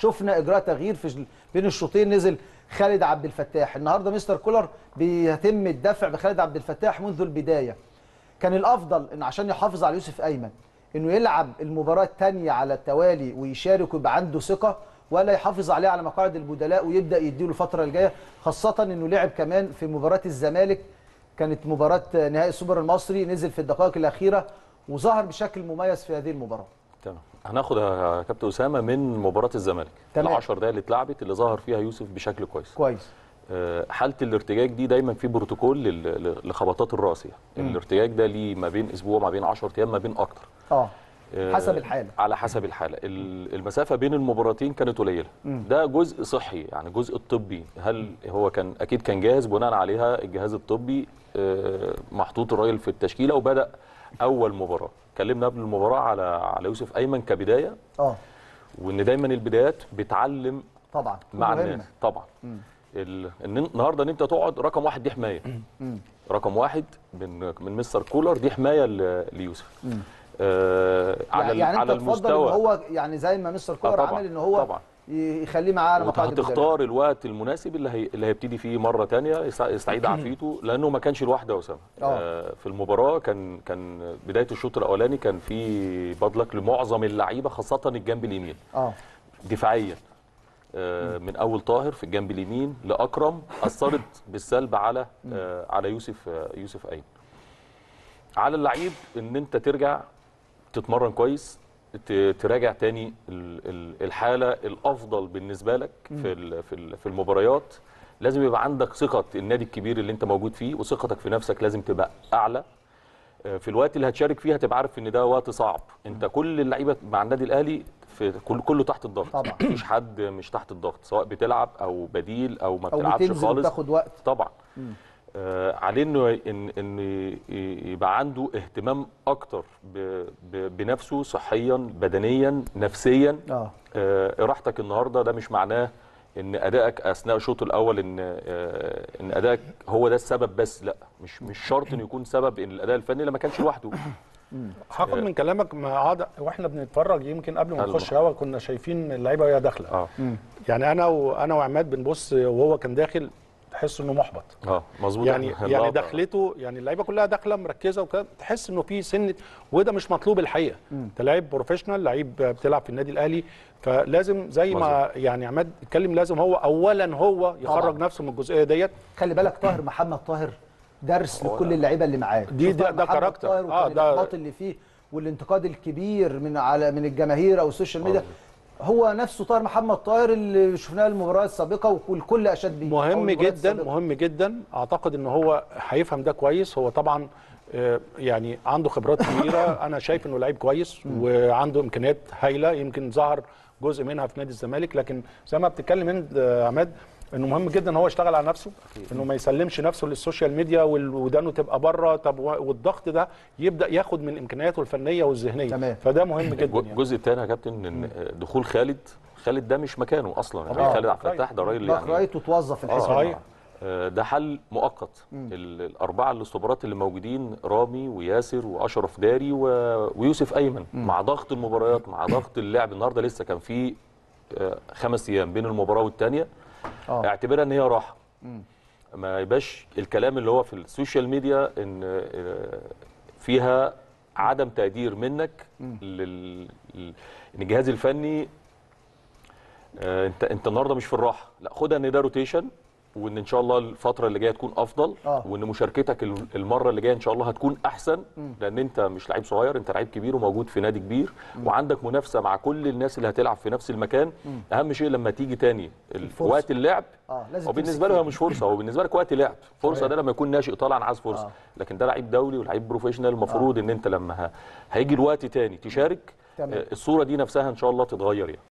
شفنا اجراء تغيير في ال- بين الشوطين نزل خالد عبد الفتاح النهارده مستر كولر بيتم الدفع بخالد عبد الفتاح منذ البدايه كان الافضل ان عشان يحافظ على يوسف ايمن انه يلعب المباراه الثانيه على التوالي ويشارك ويبقى عنده ثقه ولا يحافظ عليه على مقاعد البدلاء ويبدا يديله الفتره الجايه خاصه انه لعب كمان في مباراه الزمالك كانت مباراه نهائي السوبر المصري نزل في الدقائق الاخيره وظهر بشكل مميز في هذه المباراه تمام هناخد يا كابتن اسامه من مباراه الزمالك تمام. ال 10 دقايق اللي اتلعبت اللي ظهر فيها يوسف بشكل كويس كويس آه، حاله الارتجاج دي دايما في بروتوكول لل- ل- لخبطات الراس يعني الارتجاج ده ليه ما بين اسبوع ما بين 10 ايام ما بين اكتر اه آه، حسب الحاله على حسب الحاله ال- المسافه بين المباراتين كانت قليله ده جزء صحي يعني جزء الطبي هل هو كان اكيد كان جاهز بناء عليها الجهاز الطبي آه، محطوط الراجل في التشكيله وبدا اول مباراه اتكلمنا قبل المباراه على على يوسف ايمن كبدايه اه وان دايما البدايات بتعلم طبعا مع مهمة. الناس طبعا ال... ان النهارده ان انت تقعد رقم واحد دي حمايه رقم واحد من من مستر كولر دي حمايه ل... ليوسف آه على يعني, ال- يعني على انت تفضل ان المستوى هو يعني زي ما مستر كولر طبعاً، عمل ان هو طبعاً. يخليه معاه على مقاعد البدلاء. هتختار الوقت المناسب اللي هي... اللي هيبتدي فيه مره تانية يستع- يستعيد عافيته لانه ما كانش لوحده يا اسامه آه. آه في المباراه كان كان بدايه الشوط الاولاني كان في بادلك لمعظم اللعيبه خاصه الجنب اليمين اه دفاعيا آه، من اول طاهر في الجنب اليمين لاكرم اثرت بالسلب على آه، على يوسف آه، يوسف ايمن على اللعيب ان انت ترجع تتمرن كويس ت- تراجع تاني ال- ال- الحاله الافضل بالنسبه لك في ال- في ال- في المباريات لازم يبقى عندك ثقه النادي الكبير اللي انت موجود فيه وثقتك في نفسك لازم تبقى اعلى آه، في الوقت اللي هتشارك فيه هتبقى عارف ان ده وقت صعب انت كل اللعيبه مع النادي الاهلي في كل كله تحت الضغط طبعا. مفيش حد مش تحت الضغط سواء بتلعب او بديل او ما او بتلعبش بتنزل خالص وتاخد وقت طبعا آه عليه انه ان ان ي- يبقى عنده اهتمام اكتر ب- ب- بنفسه صحيا بدنيا نفسيا اه آه راحتك النهارده ده مش معناه ان ادائك اثناء الشوط الاول ان آه ان ادائك هو ده السبب بس لا مش مش شرط انه يكون سبب ان الاداء الفني لما كانش لوحده هاخد من كلامك ما قعد واحنا بنتفرج يمكن قبل ما حلو. نخش هوا كنا شايفين اللعيبه وهي داخله اه يعني انا وانا وعماد بنبص وهو كان داخل تحس انه محبط اه مظبوط يعني إحنا يعني اللقطة. دخلته يعني اللعيبه كلها داخله مركزه وكده تحس انه في سنه وده مش مطلوب الحقيقه انت لعيب بروفيشنال لعيب بتلعب في النادي الاهلي فلازم زي ما يعني عماد اتكلم لازم هو اولا هو يخرج طبعاً. نفسه من الجزئيه ديت خلي بالك طاهر محمد طاهر درس هو لكل ده. اللعيبه اللي معاه دي- شوف ده- بقى ده محمد كاركتر. طاهر آه، وكان ده- الاحباط اللي فيه والانتقاد الكبير من على من الجماهير او السوشيال ميديا هو نفسه طاهر محمد طاهر اللي شفناه المباريات السابقه والكل اشاد بيه أو مهم المباريات جدا السابقة. مهم جدا اعتقد ان هو هيفهم ده كويس هو طبعا آه، يعني عنده خبرات كبيره انا شايف انه لعيب كويس وعنده امكانيات هايله يمكن ظهر جزء منها في نادي الزمالك لكن زي ما بتتكلم انت آه، عماد انه مهم جدا ان هو يشتغل على نفسه انه ما يسلمش نفسه للسوشيال ميديا وال- ودانه تبقى بره طب و- والضغط ده يبدا ياخد من امكانياته الفنيه والذهنيه تمام. فده مهم جدا يعني. الجزء الثاني يا كابتن ان دخول خالد خالد ده مش مكانه اصلا يعني طبعاً. خالد عبد الفتاح ده راجل باك يعني رايت وتوظف في آه، الحساب صحيح. آه، ده حل مؤقت ال- الاربعه الاستوبرات اللي موجودين رامي وياسر واشرف داري و- ويوسف ايمن مع ضغط المباريات مع ضغط اللعب النهارده لسه كان في آه، خمس ايام بين المباراه والثانيه آه. اعتبرها ان هي راحه ما يبقاش الكلام اللي هو في السوشيال ميديا ان آه، فيها عدم تقدير منك لل... لل- ان الجهاز الفني آه، انت انت النهارده مش في الراحه لا خدها ان ده روتيشن وان ان شاء الله الفتره اللي جايه تكون افضل آه. وان مشاركتك ال- المره اللي جايه ان شاء الله هتكون احسن لان انت مش لعيب صغير انت لعيب كبير وموجود في نادي كبير وعندك منافسه مع كل الناس اللي هتلعب في نفس المكان اهم شيء لما تيجي تاني ال- الفرصة. وقت اللعب اه لازم هو بالنسبه له هي مش فرصه هو بالنسبه لك وقت لعب فرصه صحيح. ده لما يكون ناشئ طالع عايز فرصه آه. لكن ده لعيب دولي ولعيب بروفيشنال المفروض ان انت لما ه- هيجي الوقت تاني تشارك تمام. آه، الصوره دي نفسها ان شاء الله تتغير يعني